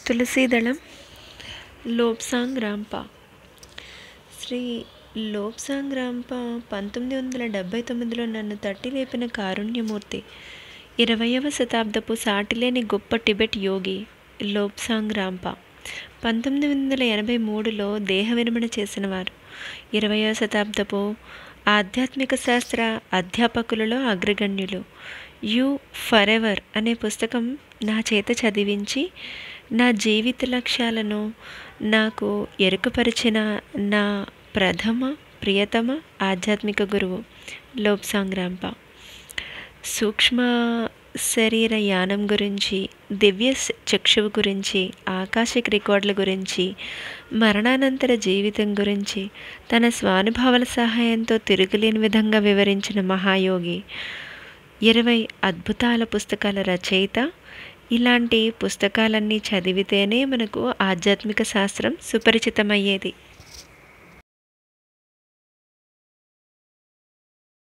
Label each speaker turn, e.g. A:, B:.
A: తులసీదళం Lobsang Rampa Sri Lobsang Rampa పంతొమ్మిది వందల డెబ్భై తొమ్మిదిలో నన్ను తట్టి లేపిన కారుణ్యమూర్తి ఇరవయవ శతాబ్దపు సాటిలేని గొప్ప టిబెట్ యోగి లోబ్సాంగ్ రాంప పంతొమ్మిది వందల ఎనభై మూడులో దేహ విరమణ చేసినవారు ఇరవయవ శతాబ్దపు ఆధ్యాత్మిక శాస్త్ర అధ్యాపకులలో అగ్రగణ్యులు యు ఫర్ ఎవర్ అనే పుస్తకం నా చేత చదివించి నా జీవిత లక్ష్యాలను నాకు ఎరుకపరిచిన నా ప్రథమ ప్రియతమ ఆధ్యాత్మిక గురువు లోబ్సాంగ్ రాంప సూక్ష్మ శరీర యానం గురించి దివ్య చక్షువు గురించి ఆకాశిక రికార్డుల గురించి మరణానంతర జీవితం గురించి తన స్వానుభావాల సహాయంతో తిరుగులేని విధంగా వివరించిన మహాయోగి ఇరవై అద్భుతాల పుస్తకాల రచయిత ఇలాంటి పుస్తకాలన్నీ చదివితేనే మనకు ఆధ్యాత్మిక శాస్త్రం సుపరిచితమయ్యేది